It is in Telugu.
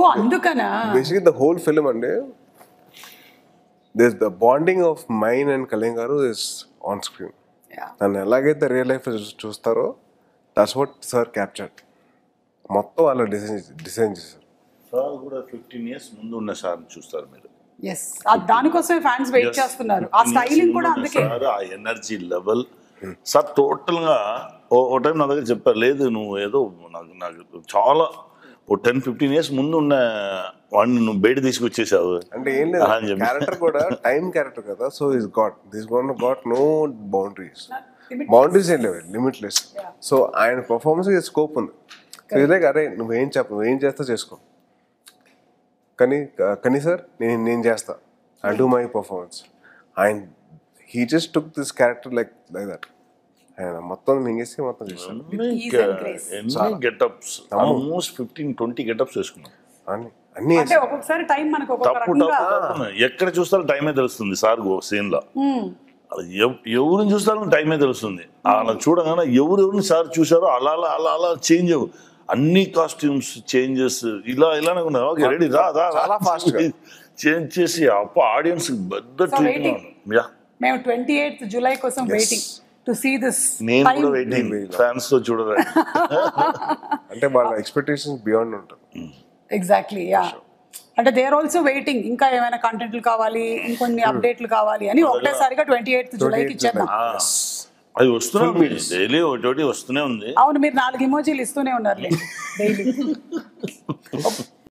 అందుకనా బేసిక్లీ ద హోల్ ఫిల్మ్ అండి this the bonding of mine and Kalyan గారు ఇస్ ఆన్ స్క్రీన్ Yeah. నన్ను ఎలాగైతే రియల్ లైఫ్ చూస్తారో దట్స్ వాట్ సార్ క్యాప్చర్ మొత్తం అలా డిజైన్ డిజైన్ చేశారు సార్ కూడా ఫిఫ్టీన్ ఇయర్స్ ముందు ఉన్న సార్ చూస్తారు మీరు ఎస్ దానికోసమే ఫ్యాన్స్ వెయిట్ చేస్తున్నారు ఆ స్టైలింగ్ కూడా అందుకే సార్ ఆ ఎనర్జీ లెవెల్ సార్ టోటల్ గా ఓ- ఓ టైం నా దగ్గర చెప్పారు లేదు నువ్వు ఏదో నాకు నాకు చాలా ఓ టెన్ ఫిఫ్టీన్ ఇయర్స్ ముందు ఉన్న వాడిని నువ్వు బయట తీసుకొచ్చేసావు అంటే ఏం లేదు అలా అని చెప్పి. క్యారెక్టర్ కూడా టైం క్యారెక్టర్ కదా so is got this gone got no boundaries boundaries ఏం లేవు లిమిట్లెస్ సో ఆయన పర్ఫార్మెన్స్ స్కోప్ ఉంది సో ఇదే అరే నువ్వేం చెప్ప నువ్వేం చేస్తా చేసుకో కానీ కానీ సార్ నేను నేను చేస్తా ఐ డూ మై పర్ఫార్మెన్స్ ఆయన he just took this character like like that ఆయన మొత్తం మింగేసి మొత్తం చేస్తాను ease and grace. ఎన్ని getups almost fifteen twenty getups వేసుకున్నాం అన్ని అన్ని అంటే ఒక్కొక్కసారి టైం మనకు ఒక్కొక్క తప్పు రకంగా తప్పు ఎక్కడ చూస్తారో టైమే తెలుస్తుంది సార్ సీన్ లో అది ఎవ్- ఎవరిని చూస్తారో టైమే తెలుస్తుంది అలా చూడగానే ఎవరు ఎవరిని సార్ చూసారో అలా అలా అలా అలా చేంజ్ అన్ని కాస్ట్యూమ్స్ చేంజెస్ ఇలా ఇలానే ఉన్నాయి ఓకే రెడీ రా రా చాలా fast గా. చేంజ్ చేసి అప్ప ఆడియన్స్ పెద్ద So, waiting. ట్రీట్మెంట్ యా మేము ట్వంటీ ఎయిత్ జూలై కోసం వెయిటింగ్ టు సీ దిస్ నేను కూడా వెయిటింగ్ ఫ్యాన్స్ తో చూడరా అంటే వాళ్ళ ఎక్స్పెక్టేషన్స్ బియాండ్ ఉంటుంది ఎగ్జాక్ట్లీ యా అంటే దే ఆర్ ఆల్సో వెయిటింగ్ ఇంకా ఏమైనా కంటెంట్లు కావాలి ఇంకొన్ని అప్డేట్లు కావాలి అని ఒకటేసారిగా ట్వంటీ ఎయిత్ జూలైకి ఇచ్చేద్దాం అది వస్తూనే ఉంది డైలీ ఒకటి వస్తూనే ఉంది అవును మీరు నాలుగు ఇమోజీలు ఇస్తూనే ఉన్నారు డైలీ